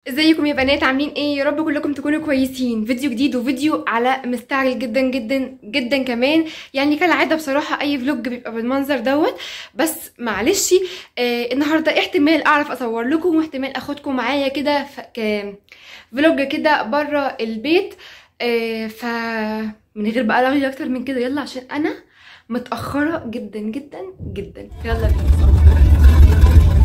ازيكم يا بنات عاملين ايه يا رب كلكم تكونوا كويسين فيديو جديد وفيديو على مستعجل جدا جدا جدا كمان يعني كالعاده بصراحه اي فلوج بيبقى بالمنظر دوت بس معلش آه النهارده احتمال اعرف اصور لكم واحتمال اخدكم معايا كده ف- ك- فلوج كده بره البيت آه ف من غير بقى رغي اكتر من كده يلا عشان انا متاخره جدا جدا جدا يلا بينا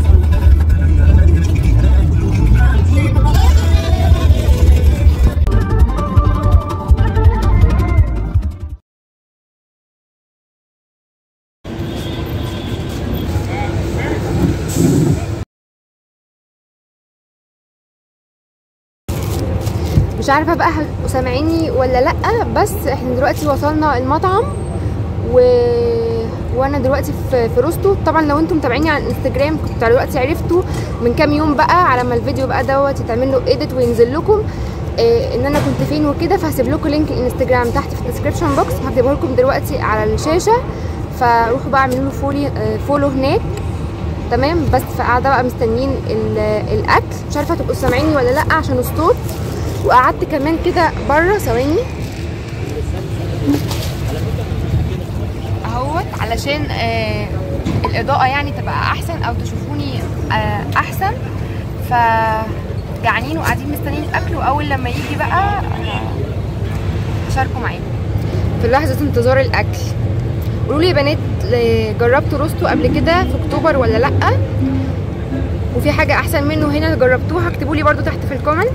مش عارفه بقى هتبقوا سامعيني ولا لا بس احنا دلوقتي وصلنا المطعم و... وانا دلوقتي في في روستو طبعا لو انتم متابعيني على الانستجرام كنتوا دلوقتي عرفتوا من كام يوم بقى على ما الفيديو بقى دوت يتعمل له ايديت وينزل لكم إيه ان انا كنت فين وكده فهسيب لكم لينك الانستجرام تحت في الديسكربشن بوكس هكتبه لكم دلوقتي على الشاشه فروحوا بقى اعملوا له فولي آه، فولو هناك تمام بس فقاعده بقى مستنيين ال- الاكل مش عارفه هتبقوا سامعيني ولا لا عشان الصوت وقعدت كمان كده بره ثواني اهوت علشان آه الاضاءه يعني تبقى احسن او تشوفوني آه احسن ف جعانين وقاعدين مستنيين الاكل واول لما يجي بقى آه، شاركوا معايا في لحظه انتظار الاكل قولوا لي يا بنات آه، جربتوا روستو قبل كده في اكتوبر ولا لا وفي حاجه احسن منه هنا جربتوها اكتبوا لي برده تحت في الكومنت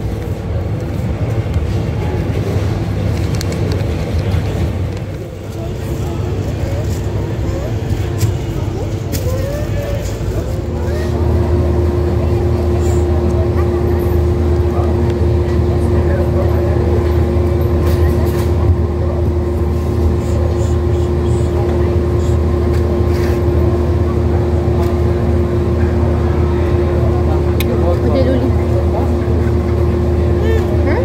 قولوا لي ها؟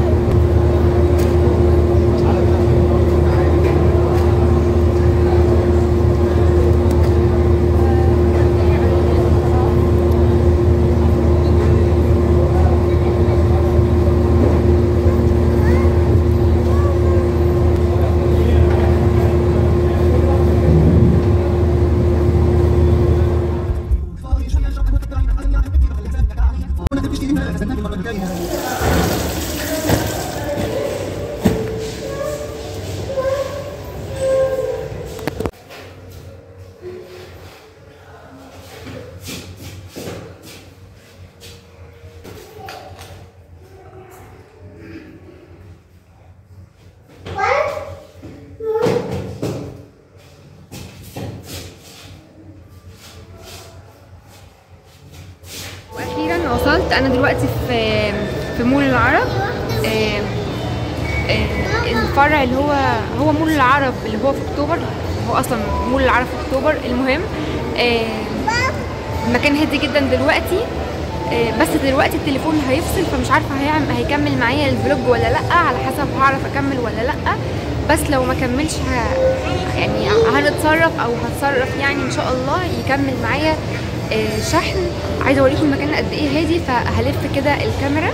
واخيرا وصلت انا دلوقتي في في مول العرب آه، آه، الفرع اللي هو هو مول العرب اللي هو في اكتوبر هو اصلا مول العرب في اكتوبر المهم آه، المكان هادي جدا دلوقتي آه، بس دلوقتي التليفون هيفصل فمش عارفه هيعمل هيكمل معايا الفلوج ولا لا على حسب هعرف اكمل ولا لا بس لو ما كملش ه... يعني هنتصرف او هتصرف يعني ان شاء الله يكمل معايا آه، شحن عايزه اوريكم المكان قد ايه هادي فهلف كده الكاميرا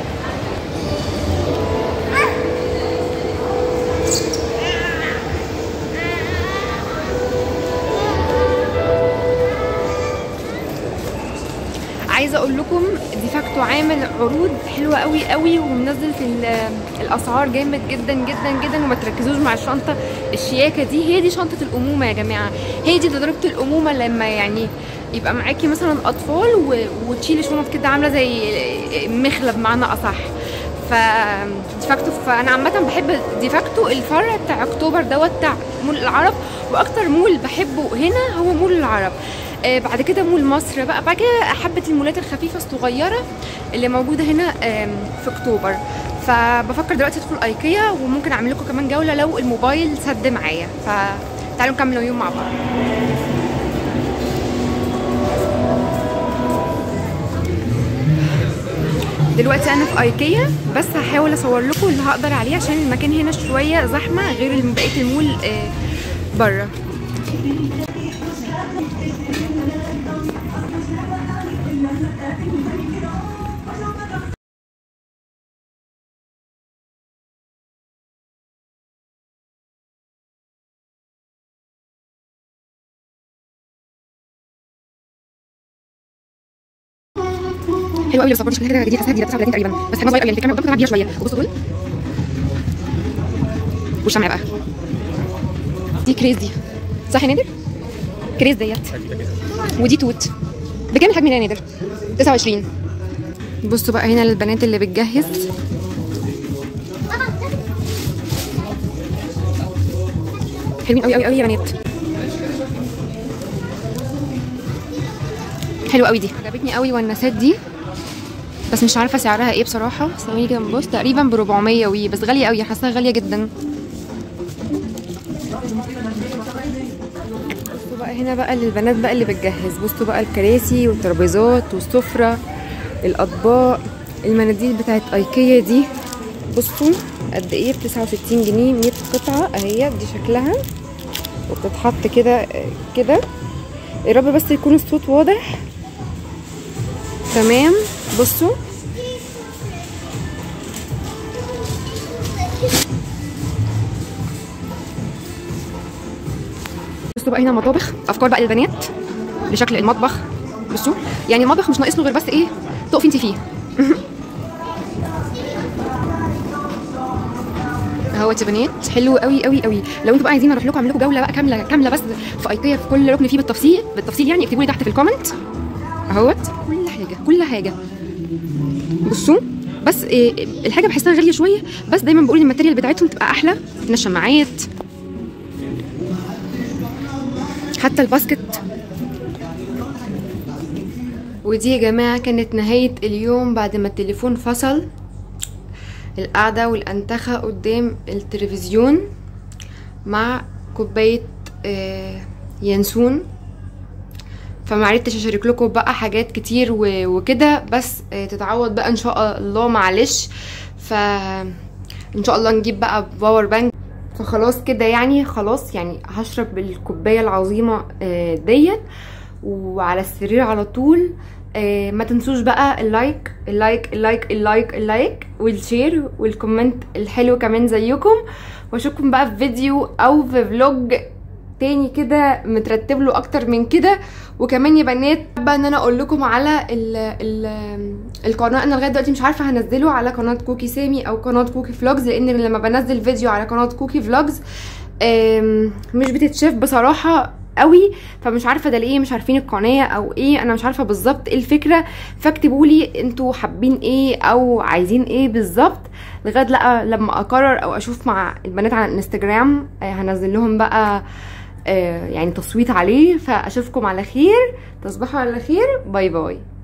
عايزه اقول لكم ديفاكتو عامل عروض حلوه قوي قوي ومنزل في ال- الاسعار جامد جدا جدا جدا وما تركزوش مع الشنطه الشياكه دي هي دي شنطه الامومه يا جماعه هي دي درجه الامومه لما يعني يبقى معاكي مثلا اطفال و... وتشيلي شنط كده عامله زي مخله بمعنى اصح ف ديفاكتو فانا عامه بحب ديفاكتو الفرع بتاع اكتوبر دوت بتاع مول العرب واكتر مول بحبه هنا هو مول العرب آه بعد كده مول مصر بقى بعد كده حبه المولات الخفيفه الصغيره اللي موجوده هنا آم، في اكتوبر فبفكر دلوقتي ادخل ايكيا وممكن اعمل لكم كمان جوله لو الموبايل سد معايا فتعالوا نكمل اليوم مع بعض دلوقتي انا في ايكيا بس هحاول اصور لكم اللي هقدر عليه عشان المكان هنا شويه زحمه غير بقيه المول آه، بره حلوه قوي برضه شكلها كده جديد حاساها جديده 39 تقريبا بس حجمها صغير قوي يعني الكاميرا قدام طلع كبيره شويه وبصوا دول والشمع بقى دي كريز دي صح يا نادر؟ كريز ديت ودي توت بكام الحجم ده يا نادر؟ 29 بصوا بقى هنا للبنات اللي بتجهز حلوين قوي قوي قوي يا بنات حلوه قوي دي عجبتني قوي والنسات دي بس مش عارفه سعرها ايه بصراحه ثواني كده نبص تقريبا ب 400 وي بس غاليه قوي حاساها غاليه جدا بصوا بقى هنا بقى للبنات بقى اللي بتجهز بصوا بقى الكراسي والترابيزات والسفره الاطباق المناديل بتاعت ايكيا دي بصوا قد ايه ب 69 جنيه 100 قطعه اهي دي شكلها وبتتحط كده كده يا رب بس يكون الصوت واضح تمام بصوا بصوا بقى هنا مطابخ افكار بقى للبنات لشكل المطبخ بصوا يعني المطبخ مش ناقص له غير بس ايه تقفي انت فيه اهوت يا بنات حلو قوي قوي قوي لو انتوا بقى عايزين اروح لكم اعمل لكم جوله بقى كامله كامله بس في ايكيا في كل ركن فيه بالتفصيل بالتفصيل يعني اكتبوا لي تحت في الكومنت اهوت كل حاجه كل حاجه بصوا بس إيه الحاجه بحسها غاليه شويه بس دايما بقول الماتيريال بتاعتهم تبقى احلى من الشماعات حتى الباسكت ودي يا جماعه كانت نهايه اليوم بعد ما التليفون فصل القعدة والأنتخة قدام التلفزيون مع كوباية آه ينسون فمعرفتش اشارك لكم بقى حاجات كتير وكده بس آه تتعوض بقى ان شاء الله معلش ف ان شاء الله نجيب بقى باور بانك فخلاص كده يعني خلاص يعني هشرب الكوبايه العظيمه آه ديت وعلى السرير على طول آه ما تنسوش بقى اللايك اللايك اللايك اللايك اللايك والشير والكومنت الحلو كمان زيكم واشوفكم بقى في فيديو او في فلوج تاني كده مترتب له اكتر من كده وكمان يا بنات حابه ان انا اقول لكم على ال ال القناه انا لغايه دلوقتي مش عارفه هنزله على قناه كوكي سامي او قناه كوكي فلوجز لان لما بنزل فيديو على قناه كوكي فلوجز مش بتتشاف بصراحه قوي فمش عارفه ده ليه مش عارفين القناه او ايه انا مش عارفه بالظبط ايه الفكره فاكتبوا لي انتوا حابين ايه او عايزين ايه بالظبط لغايه لا لما اقرر او اشوف مع البنات على الانستجرام هنزل لهم بقى يعني تصويت عليه فاشوفكم على خير تصبحوا على خير باي باي